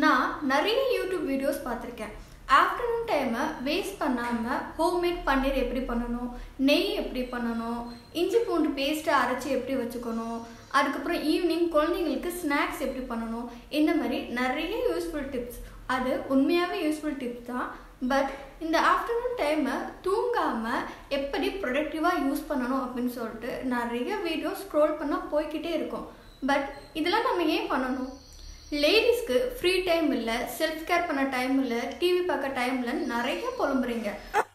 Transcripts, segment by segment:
நான் நிறைய YouTube videos பார்த்துருக்கேன் ஆஃப்டர்நூன் டைமை வேஸ்ட் பண்ணாமல் ஹோம்மேட் பன்னீர் எப்படி பண்ணணும் நெய் எப்படி பண்ணணும் இஞ்சி பூண்டு பேஸ்ட்டை அரைச்சி எப்படி வச்சுக்கணும் அதுக்கப்புறம் ஈவினிங் குழந்தைங்களுக்கு ஸ்நாக்ஸ் எப்படி பண்ணணும் இந்த மாதிரி நிறைய யூஸ்ஃபுல் டிப்ஸ் அது உண்மையாகவே யூஸ்ஃபுல் டிப்ஸ் தான் பட் இந்த ஆஃப்டர்நூன் டைமை தூங்காமல் எப்படி ப்ரொடக்டிவாக யூஸ் பண்ணணும் அப்படின்னு சொல்லிட்டு நிறைய வீடியோ ஸ்க்ரோல் பண்ணால் போய்க்கிட்டே இருக்கும் பட் இதெல்லாம் நம்ம ஏன் பண்ணணும் லேடிஸ்க்கு ஃப்ரீ டைம் இல்லை செல்ஃப் கேர் பண்ண டைம் இல்லை டிவி பார்க்க டைம் இல்லைன்னு நிறைய புலம்புறீங்க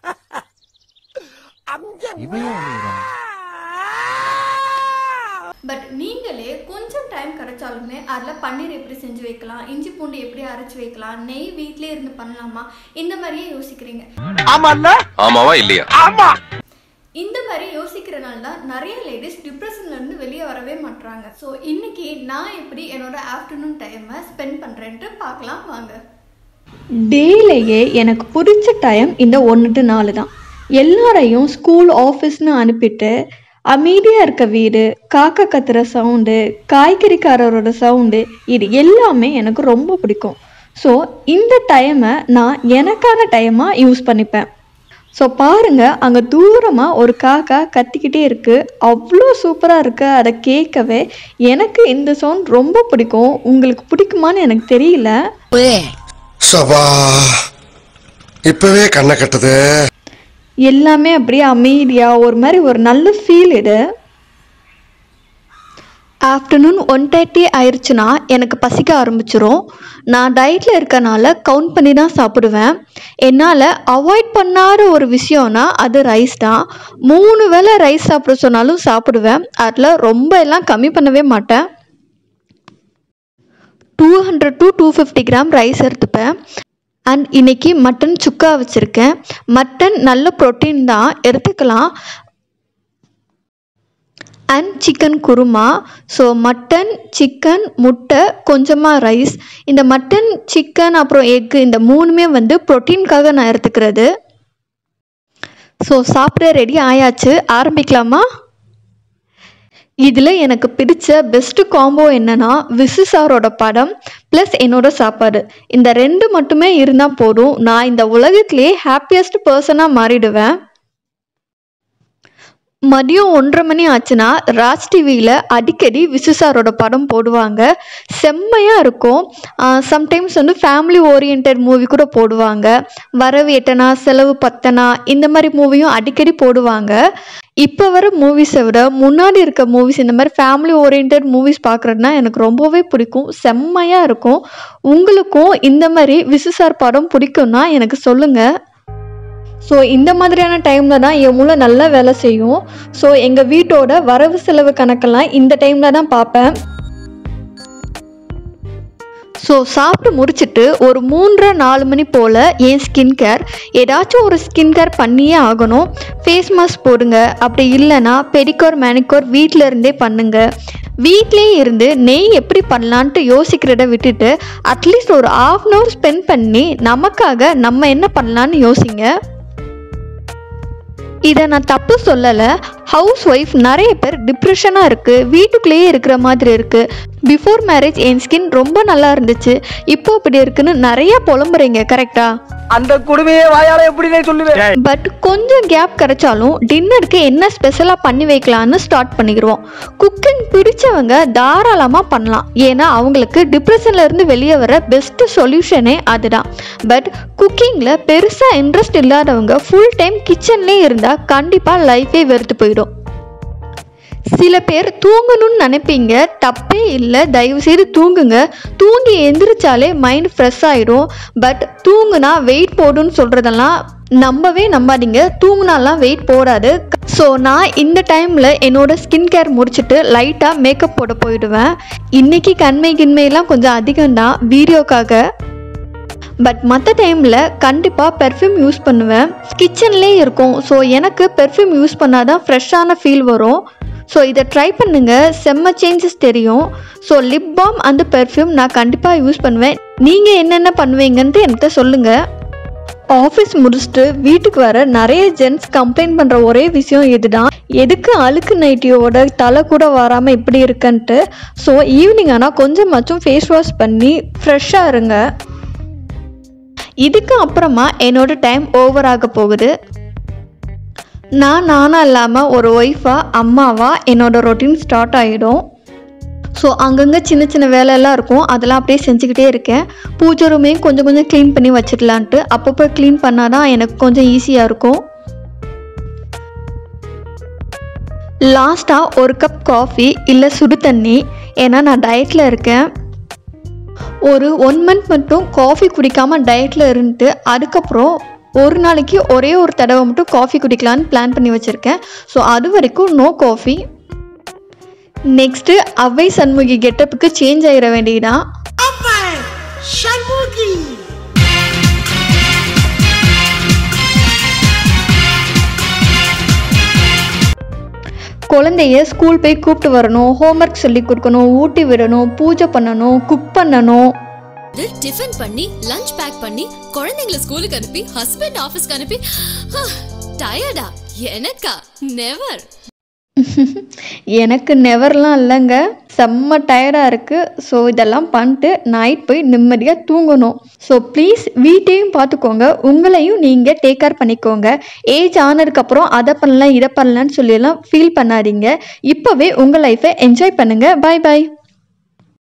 பட் நீங்களே கொஞ்சம் டைம் கிடைச்சாலுமே அதில் பன்னீர் எப்படி செஞ்சு வைக்கலாம் இஞ்சி பூண்டு எப்படி அரைச்சி வைக்கலாம் நெய் வீட்டிலே இருந்து பண்ணலாமா இந்த மாதிரியே யோசிக்கிறீங்க ஆமாவா இல்லையா இந்த மாதிரி யோசிக்கிறனால தான் நிறைய லேடிஸ் டிப்ரெஷன்ல இருந்து வெளியே வரவே மாட்றாங்க ஸோ இன்னைக்கு நான் எப்படி என்னோட ஆஃப்டர்நூன் டைமை ஸ்பெண்ட் பண்றேன்ட்டு பார்க்கலாம் வாங்க டேலேயே எனக்கு பிடிச்ச டைம் இந்த ஒன்று டு நாலு தான் எல்லாரையும் ஸ்கூல் ஆஃபீஸ்னு அனுப்பிட்டு அமைதியாக இருக்க வீடு காக்கா கத்துற சவுண்டு காய்கறிக்காரரோட சவுண்டு இது எல்லாமே எனக்கு ரொம்ப பிடிக்கும் ஸோ இந்த டைமை நான் எனக்கான டைமாக யூஸ் பண்ணிப்பேன் ஸோ பாருங்க அங்கே தூரமாக ஒரு காக்கா கத்திக்கிட்டே இருக்கு அவ்வளோ சூப்பராக இருக்கு அதை கேட்கவே எனக்கு இந்த சவுண்ட் ரொம்ப பிடிக்கும் உங்களுக்கு பிடிக்குமான்னு எனக்கு தெரியல சபா இப்பவே கண்ணை கட்டுது எல்லாமே அப்படியே அமைதியாக ஒரு மாதிரி ஒரு நல்ல ஃபீல் இது ஆஃப்டர்நூன் ஒன் தேர்ட்டி ஆயிடுச்சுன்னா எனக்கு பசிக்க ஆரம்பிச்சிரும் நான் டயட்டில் இருக்கனால கவுண்ட் பண்ணி தான் சாப்பிடுவேன் என்னால் அவாய்ட் பண்ணாத ஒரு விஷயம்னா அது ரைஸ் தான் மூணு வேளை ரைஸ் சாப்பிட சொன்னாலும் சாப்பிடுவேன் அதில் ரொம்ப எல்லாம் கம்மி பண்ணவே மாட்டேன் two hundred to two fifty gram rice எடுத்துப்பேன் அண்ட் இன்னைக்கு மட்டன் சுக்கா வச்சுருக்கேன் மட்டன் நல்ல ப்ரோட்டீன் தான் எடுத்துக்கலாம் and chicken kurma so mutton chicken முட்டை கொஞ்சமாக ரைஸ் இந்த மட்டன் சிக்கன் அப்புறம் எக்கு இந்த மூணுமே வந்து ப்ரோட்டீனுக்காக நான் எடுத்துக்கிறது ஸோ சாப்பிட ரெடி ஆயாச்சு ஆரம்பிக்கலாமா இதில் எனக்கு பிடிச்ச பெஸ்ட்டு காம்போ என்னன்னா விசு சாரோட படம் ப்ளஸ் என்னோட சாப்பாடு இந்த ரெண்டு மட்டுமே இருந்தால் போதும் நான் இந்த உலகத்திலே ஹாப்பியஸ்ட் பர்சனாக மாறிடுவேன் மதியம் ஒன்றரை மணி ஆச்சுன்னா ராஜ் டிவியில் அடிக்கடி விசு சாரோட படம் போடுவாங்க செம்மையாக இருக்கும் சம்டைம்ஸ் வந்து ஃபேமிலி ஓரியன்ட் மூவி கூட போடுவாங்க வரவு எட்டனா செலவு பத்தனா இந்த மாதிரி மூவியும் அடிக்கடி போடுவாங்க இப்போ வர மூவிஸை விட முன்னாடி இருக்க மூவிஸ் இந்த மாதிரி ஃபேமிலி ஓரியன்ட் மூவிஸ் பார்க்குறதுனா எனக்கு ரொம்பவே பிடிக்கும் செம்மையாக இருக்கும் உங்களுக்கும் இந்த மாதிரி விசு சார் படம் பிடிக்கும்னா எனக்கு சொல்லுங்கள் ஸோ இந்த மாதிரியான டைமில் தான் என் மூளை நல்லா வேலை செய்யும் ஸோ எங்கள் வீட்டோட வரவு செலவு கணக்கெல்லாம் இந்த டைமில் தான் பார்ப்பேன் ஸோ சாப்பிட்டு முடிச்சிட்டு ஒரு மூன்றரை நாலு மணி போல் என் ஸ்கின் கேர் ஏதாச்சும் ஒரு ஸ்கின் கேர் பண்ணியே ஆகணும் ஃபேஸ் மாஸ்க் போடுங்க அப்படி இல்லைன்னா பெடிக்கோர் மேனிக்கோர் வீட்டில் இருந்தே பண்ணுங்க வீட்டிலே இருந்து நெய் எப்படி பண்ணலான்ட்டு யோசிக்கிறத விட்டுட்டு அட்லீஸ்ட் ஒரு ஆஃப் அன் ஹவர் ஸ்பெண்ட் பண்ணி நமக்காக நம்ம என்ன பண்ணலான்னு யோசிங்க இதை நான் தப்பு சொல்லலை ஹவுஸ் ஒய்ஃப் நிறைய பேர் டிப்ரெஷனாக இருக்குது வீட்டுக்குள்ளேயே இருக்கிற மாதிரி இருக்குது பிஃபோர் மேரேஜ் என் ஸ்கின் ரொம்ப நல்லா இருந்துச்சு இப்போ இப்படி இருக்குன்னு நிறைய புலம்புறீங்க கரெக்டா அந்த குடுமையை வாயால எப்படினே சொல்லுவேன் பட் கொஞ்சம் கேப் கிடைச்சாலும் டின்னருக்கு என்ன ஸ்பெஷலாக பண்ணி வைக்கலான்னு ஸ்டார்ட் பண்ணிடுவோம் குக்கிங் பிடிச்சவங்க தாராளமாக பண்ணலாம் ஏன்னா அவங்களுக்கு டிப்ரெஷன்ல இருந்து வெளியே வர பெஸ்ட் சொல்யூஷனே அதுதான் பட் குக்கிங்கில் பெருசாக இன்ட்ரெஸ்ட் இல்லாதவங்க ஃபுல் டைம் கிச்சன்லேயே இருந்தால் கண்டிப்பாக லைஃபே வெறுத்து போயிடும் சில பேர் தூங்கணும்னு நினைப்பீங்க தப்பே இல்லை தயவு செய்து தூங்குங்க தூங்கி எந்திரிச்சாலே மைண்ட் ஃப்ரெஷ் ஆயிடும் பட் தூங்குனா வெயிட் போடுன்னு சொல்கிறதெல்லாம் நம்பவே நம்பாதீங்க தூங்குனாலாம் வெயிட் போடாது ஸோ நான் இந்த டைமில் என்னோட ஸ்கின் கேர் முடிச்சுட்டு லைட்டாக மேக்கப் போட போயிடுவேன் இன்னைக்கு கண்மை கிண்மையெல்லாம் கொஞ்சம் அதிகம்தான் வீடியோக்காக பட் மற்ற டைமில் கண்டிப்பாக பெர்ஃப்யூம் யூஸ் பண்ணுவேன் கிச்சன்லேயே இருக்கும் ஸோ எனக்கு பெர்ஃப்யூம் யூஸ் பண்ணால் தான் ஃப்ரெஷ்ஷான ஃபீல் வரும் ஸோ இதை ட்ரை பண்ணுங்க செம்ம சேஞ்சஸ் தெரியும் ஸோ லிப் பாம் அந்த பெர்ஃப்யூம் நான் கண்டிப்பாக யூஸ் பண்ணுவேன் நீங்கள் என்னென்ன பண்ணுவீங்கன்ட்டு என்கிட்ட சொல்லுங்கள் ஆஃபீஸ் முடிச்சுட்டு வீட்டுக்கு வர நிறைய ஜென்ட்ஸ் கம்ப்ளைண்ட் பண்ணுற ஒரே விஷயம் இதுதான் எதுக்கு அழுக்கு நைட்டியோட தலை கூட வராமல் இப்படி இருக்குன்ட்டு ஸோ ஈவினிங் ஆனால் கொஞ்சமாச்சும் ஃபேஸ் வாஷ் பண்ணி ஃப்ரெஷ்ஷாக இருங்க இதுக்கு அப்புறமா என்னோட டைம் ஓவர் ஆக போகுது நான் நானாக இல்லாமல் ஒரு ஒய்ஃபாக அம்மாவா என்னோட ரொட்டீன் ஸ்டார்ட் ஆகிடும் ஸோ அங்கங்கே சின்ன சின்ன வேலையெல்லாம் இருக்கும் அதெல்லாம் அப்படியே செஞ்சுக்கிட்டே இருக்கேன் பூஜை ரூமையும் கொஞ்சம் கொஞ்சம் க்ளீன் பண்ணி வச்சிடலான்ட்டு அப்பப்போ க்ளீன் பண்ணால் தான் எனக்கு கொஞ்சம் ஈஸியாக இருக்கும் லாஸ்ட்டாக ஒரு கப் காஃபி இல்லை சுடு தண்ணி ஏன்னா நான் டயட்டில் இருக்கேன் ஒரு ஒன் மந்த் மட்டும் காஃபி குடிக்காமல் டயட்டில் இருந்துட்டு அதுக்கப்புறம் ஒரு நாளைக்கு ஒரே ஒரு தடவை மட்டும் காஃபி குடிக்கலான்னு பிளான் பண்ணி வச்சுருக்கேன் ஸோ அது வரைக்கும் no coffee next Avvai Shanmugi கெட்டப்புக்கு சேஞ்ச் ஆகிட வேண்டியதான் குழந்தைய ஸ்கூல் போய் கூப்பிட்டு வரணும் ஹோம்ஒர்க் சொல்லி கொடுக்கணும் ஊட்டி விடணும் பூஜை பண்ணணும் குக் பண்ணணும் டிஃபன் பண்ணி லஞ்ச் பேக் பண்ணி குழந்தைங்கள ஸ்கூலுக்கு அனுப்பி ஹஸ்பண்ட் ஆபீஸ்க்கு அனுப்பி டயர்டா எனக்கா நெவர் எனக்கு நெவர்லாம் இல்லைங்க செம்ம டயர்டாக இருக்குது ஸோ இதெல்லாம் பண்ணிட்டு நைட் போய் நிம்மதியாக தூங்கணும் ஸோ ப்ளீஸ் வீட்டையும் பார்த்துக்கோங்க உங்களையும் நீங்கள் டேக் கேர் பண்ணிக்கோங்க ஏஜ் ஆனதுக்கப்புறம் அதை பண்ணலாம் இதை பண்ணலான்னு சொல்லியெல்லாம் ஃபீல் பண்ணாதீங்க இப்போவே உங்கள் லைஃப்பை என்ஜாய் பண்ணுங்கள் பை பை